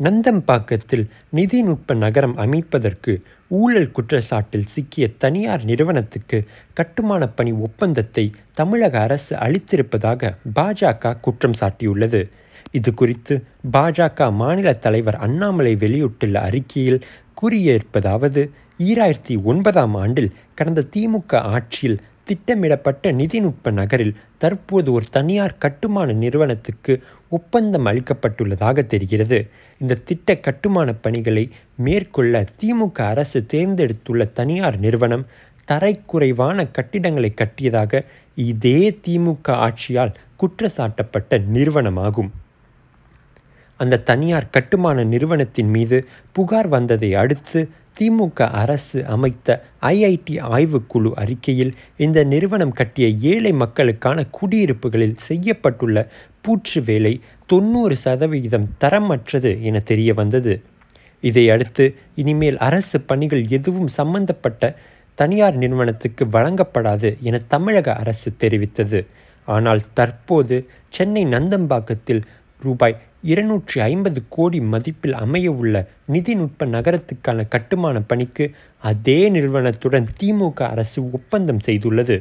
நந்தம்பாக்கத்தில் நிதிநுட்ப நகரம் அமைப்பதற்கு ஊழல் குற்றச்சாட்டில் சிக்கிய தனியார் நிறுவனத்துக்கு கட்டுமான பணி ஒப்பந்தத்தை தமிழக அரசு அளித்திருப்பதாக பாஜக குற்றம் சாட்டியுள்ளது இது குறித்து பாஜக மாநில தலைவர் அண்ணாமலை வெளியிட்டுள்ள அறிக்கையில் கூறியிருப்பதாவது ஈராயிரத்தி ஒன்பதாம் ஆண்டில் கடந்த திமுக ஆட்சியில் திட்டமிடப்பட்ட நிதிநுட்ப நகரில் தற்போது ஒரு தனியார் கட்டுமான நிறுவனத்துக்கு ஒப்பந்தம் அளிக்கப்பட்டுள்ளதாக தெரிகிறது இந்த திட்ட கட்டுமான பணிகளை மேற்கொள்ள திமுக அரசு தேர்ந்தெடுத்துள்ள தனியார் நிறுவனம் தரைக்குறைவான கட்டிடங்களை கட்டியதாக இதே திமுக ஆட்சியால் குற்றச்சாட்டப்பட்ட நிறுவனமாகும் அந்த தனியார் கட்டுமான நிறுவனத்தின் மீது புகார் வந்ததை அடுத்து திமுக அரசு அமைத்த ஐஐடி ஆய்வுக்குழு அறிக்கையில் இந்த நிறுவனம் கட்டிய ஏழை மக்களுக்கான குடியிருப்புகளில் செய்யப்பட்டுள்ள பூச்சு வேலை தொண்ணூறு சதவிகிதம் தரமற்றது என தெரிய வந்தது இதையடுத்து இனிமேல் அரசு பணிகள் எதுவும் சம்பந்தப்பட்ட தனியார் நிறுவனத்துக்கு வழங்கப்படாது என தமிழக அரசு தெரிவித்தது ஆனால் தற்போது சென்னை நந்தம்பாக்கத்தில் ரூபாய் இருநூற்றி ஐம்பது கோடி மதிப்பில் அமையவுள்ள நிதிநுட்ப நகரத்துக்கான கட்டுமான பணிக்கு அதே நிறுவனத்துடன் திமுக அரசு ஒப்பந்தம் செய்துள்ளது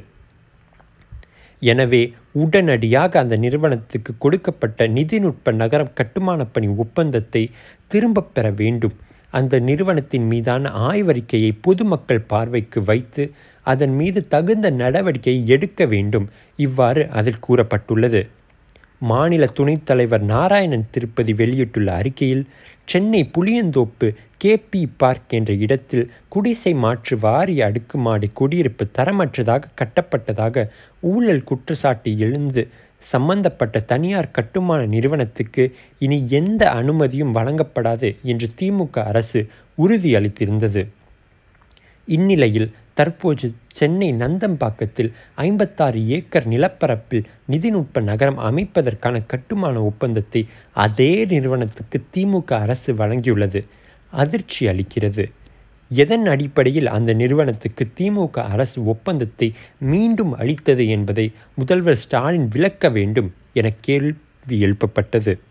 எனவே உடனடியாக அந்த நிறுவனத்துக்கு கொடுக்கப்பட்ட நிதிநுட்ப நகர கட்டுமான பணி ஒப்பந்தத்தை திரும்பப் பெற வேண்டும் அந்த நிறுவனத்தின் மீதான ஆய்வறிக்கையை பொதுமக்கள் பார்வைக்கு வைத்து அதன் மீது தகுந்த நடவடிக்கை எடுக்க வேண்டும் இவ்வாறு அதில் கூறப்பட்டுள்ளது மாநில துணைத் தலைவர் நாராயணன் திருப்பதி வெளியிட்டுள்ள அறிக்கையில் சென்னை புளியந்தோப்பு கேபி பார்க் என்ற இடத்தில் குடிசை மாற்று வாரிய அடுக்குமாடி குடியிருப்பு தரமற்றதாக கட்டப்பட்டதாக ஊழல் குற்றச்சாட்டு எழுந்து சம்பந்தப்பட்ட தனியார் கட்டுமான நிறுவனத்துக்கு இனி எந்த அனுமதியும் வழங்கப்படாது என்று திமுக அரசு உறுதியளித்திருந்தது இந்நிலையில் தற்போது சென்னை நந்தம்பாக்கத்தில் ஐம்பத்தாறு ஏக்கர் நிலப்பரப்பில் நிதிநுட்ப நகரம் அமைப்பதற்கான கட்டுமான ஒப்பந்தத்தை அதே நிறுவனத்துக்கு திமுக அரசு வழங்கியுள்ளது அதிர்ச்சி அளிக்கிறது எதன் அடிப்படையில் அந்த நிறுவனத்துக்கு திமுக அரசு ஒப்பந்தத்தை மீண்டும் அளித்தது என்பதை முதல்வர் ஸ்டாலின் விளக்க வேண்டும் என கேள்வி எழுப்பப்பட்டது